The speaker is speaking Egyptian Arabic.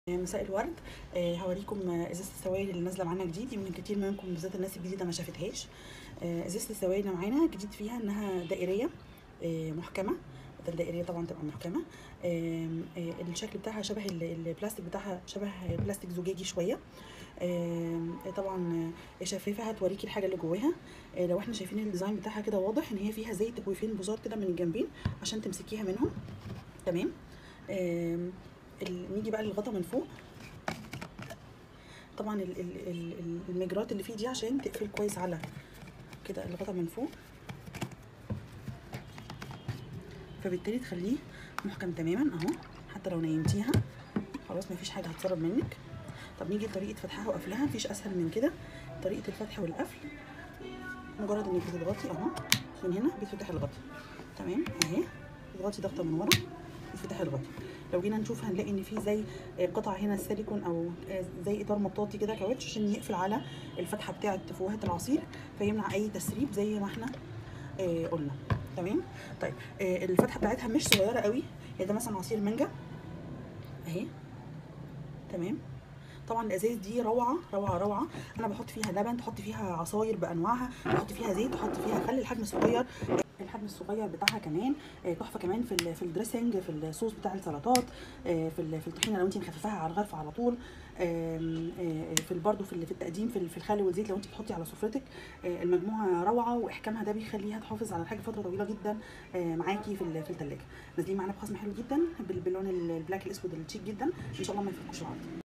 مساء الورد آه، هوريكم آه، ازازه السوائل اللي نازله معانا جديد يمكن كتير منكم بالذات الناس الجديده ما شافتهاش آه، ازازه السوائل اللي معانا جديد فيها انها دائريه آه، محكمه بدل دائريه طبعا تبقى محكمه آم، آه، الشكل بتاعها شبه ال- البلاستيك بتاعها شبه بلاستيك زجاجي شويه آم، آه، طبعا آه، شفافه هتوريكي الحاجه اللي جواها آه، لو احنا شايفين الديزاين بتاعها كده واضح ان هي فيها زي تجويفين بوزار كده من الجنبين عشان تمسكيها منهم تمام آم، ال- نيجي بقى للغطا من فوق طبعا ال- ال- ال- ال- المجرات اللي فيه دي عشان تقفل كويس على كده الغطا من فوق فبالتالي تخليه محكم تماما اهو حتى لو نيمتيها خلاص مفيش حاجه هتسرب منك طب نيجي لطريقه فتحها وقفلها مفيش اسهل من كده طريقه الفتح والقفل مجرد انك بتضغطي اهو من هنا بيتفتح الغطا تمام اهي تضغطي ضغطه من ورا يتفتح الغطا لو جينا نشوف هنلاقي ان في زي قطع هنا سيليكون او زي اطار مطاطي كده كاوتش عشان يقفل على الفتحه بتاعه فوهه العصير فيمنع اي تسريب زي ما احنا آه قلنا تمام طيب آه الفتحه بتاعتها مش صغيره قوي يعني ده مثلا عصير مانجا اهي تمام طبعا الازايز دي روعه روعه روعه انا بحط فيها لبن تحط فيها عصاير بانواعها بحط فيها زيت تحط فيها خل الحجم الصغير الحجم الصغير بتاعها كمان آه، تحفه كمان في ال- في الدريسنج في الصوص بتاع السلطات آه، في ال- في الطحينه لو انت مخففاها على الغرف على طول آم، آه، في برضه في ال- في التقديم في ال- في الخل والزيت لو انت بتحطي على سفرتك آه، المجموعه روعه واحكامها ده بيخليها تحافظ على الحاجه فتره طويله جدا آه، معاكي في ال- في الثلاجه نازلين معانا بخصم حلو جدا بال- باللون ال- البلاك الاسود الشيك جدا ان شاء الله ما يفكوش العرض